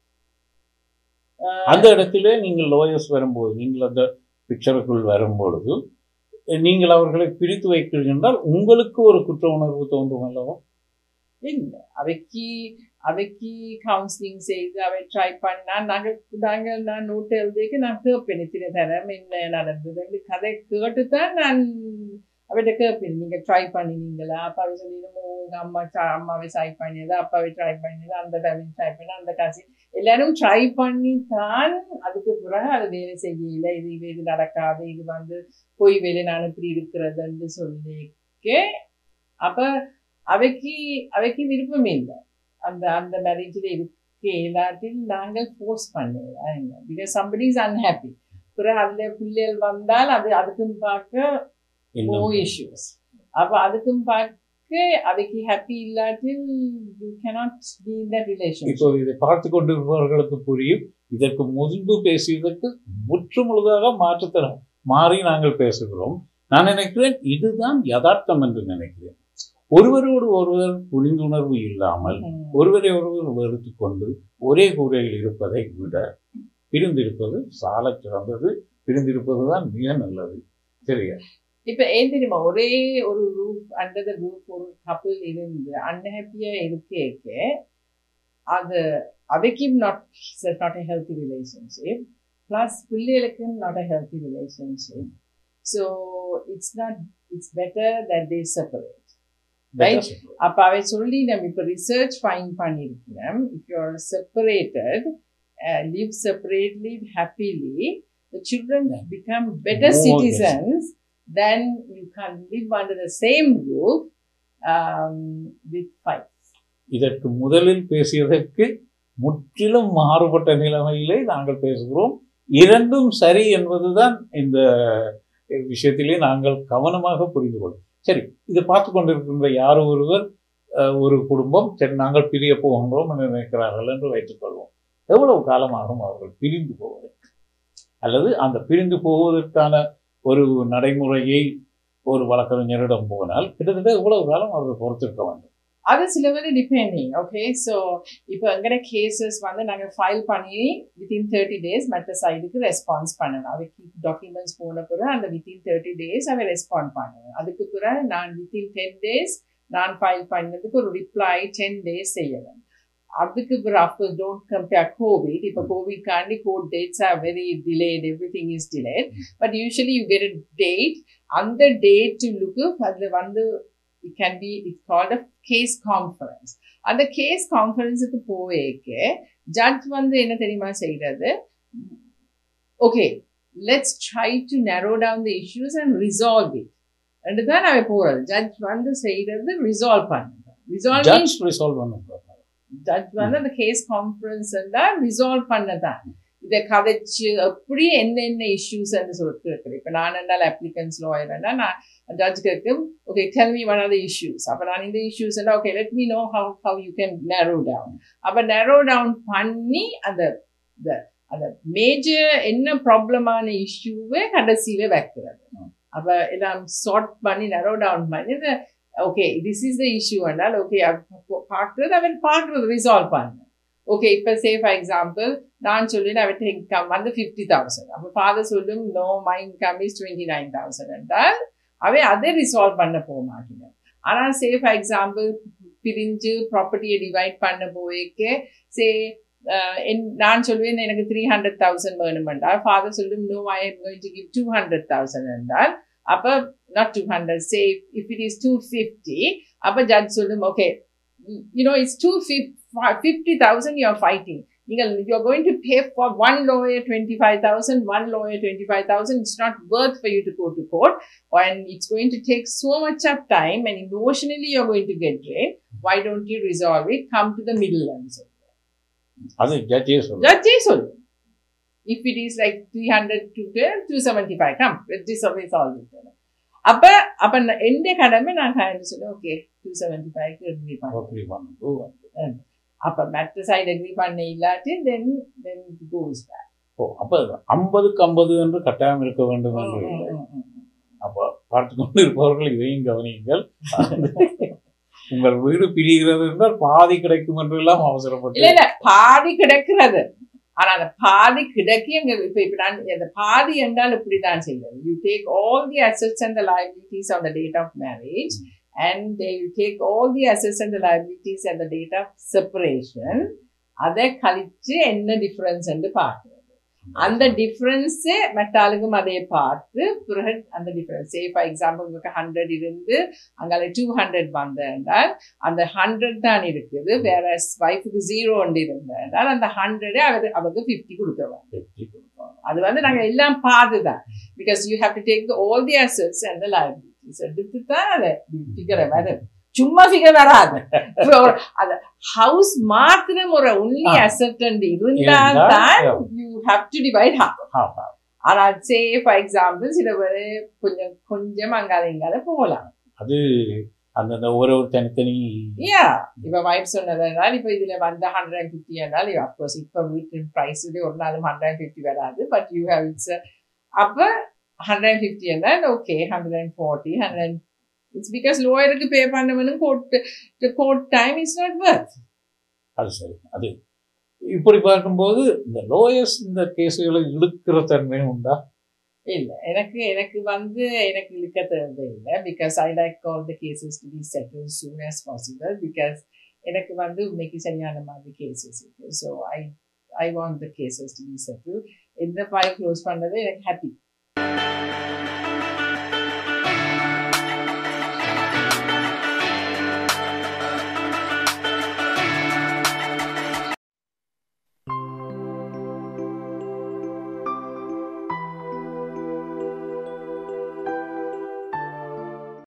ஆஹ், அந்த இடத்திலே நீங்கள் லோயர்ஸ் வரும்போது நீங்கள் அந்த பிக்சருக்குள் வரும்பொழுது நீங்கள் அவர்களை பிரித்து வைக்கிறீர்கள் என்றால் உங்களுக்கு ஒரு குற்ற உணர்வு தோன்றும் அல்லவா இல்லை அவைக்கு அவைக்கு கவுன்சிலிங் செய்து அவை ட்ரை பண்ணா நாங்கள் நாங்கள் நான் நோட் எழுதிக்கு நான் கேட்பேன் இத்தனை தரம் என்ன நடந்தது கதை கேட்டு தான் நான் அவட்ட கேட்பேன் நீங்க ட்ரை பண்ணினீங்களா அப்பாவை சொல்லிடுமோ உங்க அம்மா try- அம்மாவை ட்ரை பண்ணியதா அப்பாவை ட்ரை பண்ணியதா அந்த ஃபேமிலி ட்ரை பண்ண அந்த காசு எல்லாரும் ட்ரை பண்ணி தான் அதுக்கு பிறகு அது வேலை செய்யல இது இது இது நடக்காது இது வந்து போய் வேலை நான் இப்படி இருக்கிறதுன்னு சொல்லிக்க அப்ப அவைக்கு அவைக்கு விருப்பம் இல்லை அந்த அந்த மேரேஜில் இருக்க இல்லாட்டில் நாங்கள் ஃபோர்ஸ் பண்ணலாம் என்ன பிகாஸ் சம்படி இஸ் அன்ஹாப்பி பிறகு அதில் பிள்ளைகள் வந்தால் அது அதுக்கும் பார்க்க நோ இன்னும் இஷ்யூஸ் அப்போ அதுக்கும் பார்க்க அவைக்கு ஹாப்பி இல்லாட்டில் you cannot be in that relation இப்போ இதை பார்த்து கொண்டிருப்பவர்களுக்கு புரியும் இதற்கு முன்பு பேசியதற்கு முற்றுமுழுதாக மாற்றுத்தரம் மாறி நாங்கள் பேசுகிறோம் நான் நினைக்கிறேன் இதுதான் யதார்த்தம் என்று நினைக்கிறேன் ஒருவரோடு ஒருவர் புரிந்துணர்வு இல்லாமல் ஒருவரை ஒருவர் வெறுத்து கொண்டு ஒரே கூரையில் இருப்பதை விட பிரிந்திருப்பது சாலச் சிறந்தது பிரிந்திருப்பதுதான் மிக நல்லது சரியா இப்ப ஏன் தெரியுமா ஒரே ஒரு ரூஃப் அண்டர் த ரூஃப் ஒரு கப்பல் இருந்து அன்ஹாப்பியா இருக்கேக்க அது அவைக்கும் not not a healthy relationship plus பிள்ளைகளுக்கும் not a healthy relationship so it's not it's better that they separate Right. அப்ப அவை சொல்லி நம்ம இப்ப ரிசர்ச் ஃபைன் பண்ணியிருக்கிறோம் if you are separated live separately happily the children Yeah. become better More citizens then you can live under the same roof um, with fights இதற்கு முதலில் பேசியதற்கு முற்றிலும் மாறுபட்ட நிலைமையிலே நாங்கள் பேசுகிறோம் இரண்டும் சரி என்பதுதான் இந்த விஷயத்திலே நாங்கள் கவனமாக புரிந்து கொள்ளும் சரி இதை பார்த்து கொண்டிருக்கின்ற யாரோ ஒருவர் அஹ், ஒரு குடும்பம் சரி நாங்கள் பிரிய போகின்றோம் என்று நினைக்கிறார்கள் என்று வைத்துக்கொள்வோம் எவ்வளவு காலமாகும் அவர்கள் பிரிந்து போவதற்கு அல்லது அந்த பிரிந்து போவதற்கான ஒரு நடைமுறையை ஒரு வழக்கறிஞரிடம் போனால் கிட்டத்தட்ட எவ்வளவு காலம் அவர்கள் பொறுத்திருக்க வேண்டும் அது சில பேர் டிபெண்டிங் ஓகே ஸோ இப்போ எங்கட கேசஸ் வந்து நாங்கள் ஃபைல் பண்ணி வித்தின் தேர்ட்டி டேஸ் மற்ற சைடுக்கு ரெஸ்பான்ஸ் பண்ணணும் அவைக்கு டாக்குமெண்ட்ஸ் போன பிறகு அந்த வித்தின் தேர்ட்டி டேஸ் அவை ரெஸ்பாண்ட் பண்ணணும் அதுக்கு பிறகு நான் வித்தின் டென் டேஸ் நான் ஃபைல் பண்ணதுக்கு ஒரு ரிப்ளை டென் டேஸ் செய்யணும் அதுக்கு பிறகு அஃப்கோர்ஸ் டோன்ட் கம்பேர் கோவிட் இப்போ கோவிட் காண்டி court dates are very delayed everything is delayed but usually you get a date அந்த டேட் லுக்கு அதில் வந்து it can be it called a case conference அந்த கேஸ் கான்ஃபரன்ஸுக்கு போவேக்கு ஜட்ஜ் வந்து என்ன தெரியுமா செய்யறது okay let's try to narrow down the issues and resolve it ரெண்டு தான் நான் போறது ஜட்ஜ் வந்து செய்யறது ரிசால்வ் பண்ணுங்க ரிசால்வ் ஜட்ஜ் ரிசால்வ் பண்ணுறாங்க ஜட்ஜ் வந்து அந்த கேஸ் கான்ஃபரன்ஸ் எல்லாம் ரிசால்வ் பண்ணதான் இதை கதைச்சு எப்படி என்னென்ன இஷ்யூஸ் சொல்லிட்டு இருக்குது இப்போ நான் என்னால் அப்ளிகன்ஸ் லாயர்னா நான் ஜட்ஜ் கேட்கு okay tell me one of the issues அப்போ நான் இந்த இஷ்யூஸ் எல்லாம் okay let me know how how you can narrow down அப்போ நேரோ டவுன் பண்ணி அந்த அந்த மேஜர் என்ன ப்ராப்ளமான இஷ்யூவை கடைசியில் வைக்கிறது அப்போ எல்லாம் சார்ட் பண்ணி நேரோ டவுன் பண்ணி இந்த okay this is the issue என்றால் ஓகே பார்க்குறது அவன் பார்க்குறது ரிசால்வ் பண்ணு ஓகே இப்போ சே ஃபார் எக்ஸாம்பிள் நான் சொல்லிட்டு அவர்கிட்ட இன்கம் வந்து ஃபிஃப்டி தௌசண்ட் அப்போ ஃபாதர் சொல்லும் no my income is twenty nine thousand என்றால் அவை அதை ரிசால்வ் பண்ண போக மாட்டேங்க ஆனால் சே ஃபார் எக்ஸாம்பிள் பிரிஞ்சு ப்ராப்பர்ட்டியை டிவைட் பண்ண போய்க்கு சே நான் சொல்லுவேன் எனக்கு த்ரீ ஹண்ட்ரட் தௌசண்ட் வேணும் என்றால் ஃபாதர் சொல்லும் no I am going to give two hundred thousand என்றால் அப்போ not two hundred say if it is two fifty அப்போ ஜட்ஜ் சொல்லும் okay you know it's two fifty thousand you are fighting நீங்கள் you are going to pay for one lawyer twenty five thousand one lawyer twenty five thousand it's not worth for you to go to court and it's going to take so much of time and emotionally you are going to get rate why don't you resolve it come to the middle சொல்லுவேன் அது ஜட்ஜே சொல்லுங்க ஜட்ஜே சொல்லு if it is like three hundred two two seventy five come resolve அப்ப அப்ப எந்த கடமை நான் சொல்லுவேன் ஓகே டூ செவன்டி ஃபைவ்க்கு அக்ரி அப்படி பண்ணும் அப்ப மற்ற சைடு அக்ரி பண்ண இல்லாட்டி தென் தென் கோஸ் பேக் ஓ அப்ப ஐம்பதுக்கு ஐம்பது என்று கட்டாயம் இருக்க வேண்டும் என்று இல்லை அப்போ பார்த்து கொண்டு இருப்பவர்கள் இதையும் கவனியுங்கள் உங்கள் வீடு பிரிகிறது என்றால் பாதி கிடைக்கும் என்றெல்லாம் இல்ல அவசரப்பட்டு இல்ல பாதி கிடைக்கிறது ஆனா அந்த பாதி கிடைக்கி அங்க இப்ப இப்ப நான் அந்த பாதி என்றால் இப்படிதான் செய்வது you take all the assets and the liabilities on the date of marriage and they you take all the assets and the liabilities at the date of separation அதை கழிச்சு என்ன டிஃபரன்ஸ் என்று பார்க்கிறது அந்த டிஃபரன்ஸ் மற்ற ஆளுக்கும் அதை பார்த்து பிறகு அந்த டிஃபரன்ஸ் சே ஃபார் எக்ஸாம்பிள் உங்களுக்கு ஹண்ட்ரட் இருந்து அங்கால டூ ஹண்ட்ரட் வந்தால் அந்த ஹண்ட்ரட் தான் இருக்குது வேற வைஃபுக்கு ஜீரோ ஒன்று இருந்தால் அந்த ஹண்ட்ரடு அவர் அவருக்கு ஃபிஃப்டி கொடுத்துருவாங்க வெற்றி கொடுப்பாங்க. அது வந்து நாங்க எல்லாம் பார்த்துதான் because you have to take all the assets and the liabilities எடுத்து தான் அதை ஃபிகரை வரும் சும்மா ஃபிகர் வராது இப்போ ஒரு- அந்த ஹவுஸ் மாத்திரம் ஒரு ஒன்லி ஆ. அசட் இருந்தால் இருந்தால், தான் yeah. You have to divide half ஆமா. ஆனா சே ஃபார் எக்ஸாம்பிள் சில பேர் கொஞ்சம் கொஞ்சம் அங்கால இங்கால போகலாம் அது அந்தந்த ஒரு ஒரு தனித்தனி யா இப்ப வைப் சொன்னதுனால இப்ப இதுல வந்து ஹண்ட்ரட் அண்ட் ஃபிஃப்டி என்றால் அப்கோர்ஸ் இப்ப வீட்டு பிரைஸ் ஒரு நாளும் ஹண்ட்ரட் அண்ட் ஃபிஃப்டி வராது பட் யூ ஹேவ் இட்ஸ் அப்ப ஹண்ட்ரட் அண்ட் ஃபிஃப்டி என்றால் okay hundred and forty hundred and it's because லோயருக்கு பே பண்ணவனும் court court time is not worth அது சரி அது இப்படி பார்க்கும்போது இந்த லோயர்ஸ் இந்த கேஸுகளை இழுக்கிற தன்மை உண்டா இல்ல எனக்கு எனக்கு வந்து எனக்கு இழுக்க தேவையில்லை because I like all the cases to be settle soon as possible because எனக்கு வந்து இன்னைக்கு சரியான மாதிரி கேசஸ் இருக்கு so I I want the cases to be settle எந்த ஃபைல் க்ளோஸ் பண்ணது எனக்கு ஹாப்பி